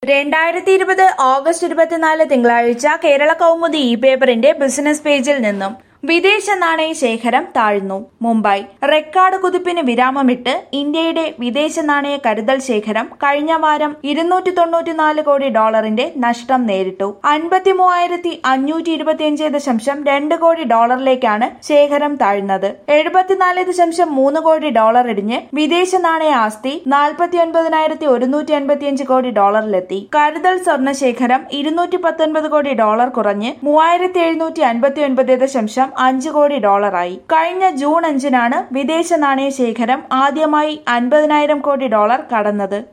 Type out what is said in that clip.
രണ്ടായിരത്തി ഇരുപത് ഓഗസ്റ്റ് ഇരുപത്തിനാല് തിങ്കളാഴ്ച കേരള കൗമുദി ഇ പേപ്പറിന്റെ ബിസിനസ് പേജിൽ നിന്നും വിദേശ നാണയ ശേഖരം താഴ്ന്നു മുംബൈ റെക്കോർഡ് കുതിപ്പിന് വിരാമമിട്ട് ഇന്ത്യയുടെ വിദേശ നാണയ കരുതൽ ശേഖരം കഴിഞ്ഞ വാരം ഇരുന്നൂറ്റി തൊണ്ണൂറ്റിനാല് കോടി ഡോളറിന്റെ നഷ്ടം നേരിട്ടു അൻപത്തി മൂവായിരത്തി അഞ്ഞൂറ്റി ഇരുപത്തിയഞ്ച് ദശാംശം രണ്ട് കോടി ഡോളറിലേക്കാണ് ശേഖരം താഴ്ന്നത് എഴുപത്തിനാല് ദശാംശം മൂന്ന് കോടി ഡോളർ ഇടിഞ്ഞ് വിദേശ നാണയ ആസ്തി നാൽപ്പത്തി ഒൻപതിനായിരത്തി ഒരുന്നൂറ്റി അൻപത്തിയഞ്ച് കോടി ഡോളറിലെത്തി കരുതൽ സ്വർണ്ണ ശേഖരം ഇരുന്നൂറ്റി പത്തൊൻപത് കോടി ഡോളർ കുറഞ്ഞ് മൂവായിരത്തി എഴുന്നൂറ്റി അൻപത്തി ഒൻപത് ദശാംശം അഞ്ച് കോടി ഡോളറായി കഴിഞ്ഞ ജൂൺ അഞ്ചിനാണ് വിദേശ നാണയ ശേഖരം ആദ്യമായി അൻപതിനായിരം കോടി ഡോളർ കടന്നത്